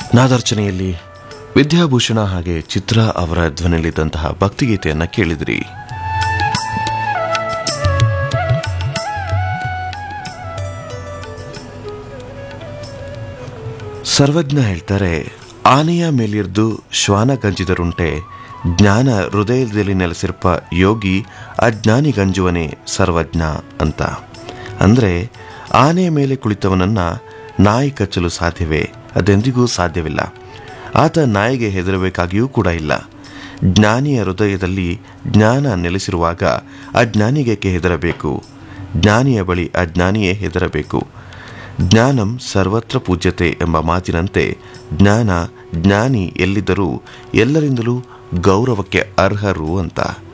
ನಾದಾರ್ಚನೆಯಲ್ಲಿ ವಿದ್ಯಾಭೂಷಣ ಹಾಗೆ ಚಿತ್ರ ಅವರ ಧ್ವನಿಯಲ್ಲಿದ್ದಂತಹ ಭಕ್ತಿಗೀತೆಯನ್ನ ಕೇಳಿದ್ರಿ ಸರ್ವಜ್ಞ ಹೇಳ್ತಾರೆ ಆನೆಯ ಮೇಲಿರ್ದು ಶ್ವಾನ ಗಂಜಿದರುಂಟೆ ಜ್ಞಾನ ಹೃದಯದಲ್ಲಿ ನೆಲೆಸಿರ್ಪ ಯೋಗಿ ಅಜ್ಞಾನಿ ಗಂಜುವನೇ ಸರ್ವಜ್ಞ ಅಂತ ಅಂದರೆ ಆನೆಯ ಮೇಲೆ ಕುಳಿತವನನ್ನ ನಾಯಿ ಕಚ್ಚಲು ಸಾಧ್ಯವೇ ಅದೆಂದಿಗೂ ಸಾಧ್ಯವಿಲ್ಲ ಆತ ನಾಯಿಗೆ ಹೆದರಬೇಕಾಗಿಯೂ ಕೂಡ ಇಲ್ಲ ಜ್ಞಾನಿಯ ಹೃದಯದಲ್ಲಿ ಜ್ಞಾನ ನೆಲೆಸಿರುವಾಗ ಅಜ್ಞಾನಿಗೇಕೆ ಹೆದರಬೇಕು ಜ್ಞಾನಿಯ ಬಳಿ ಅಜ್ಞಾನಿಯೇ ಹೆದರಬೇಕು ಜ್ಞಾನಂ ಸರ್ವತ್ರ ಪೂಜ್ಯತೆ ಎಂಬ ಮಾತಿನಂತೆ ಜ್ಞಾನ ಜ್ಞಾನಿ ಎಲ್ಲಿದ್ದರೂ ಎಲ್ಲರಿಂದಲೂ ಗೌರವಕ್ಕೆ ಅರ್ಹರು ಅಂತ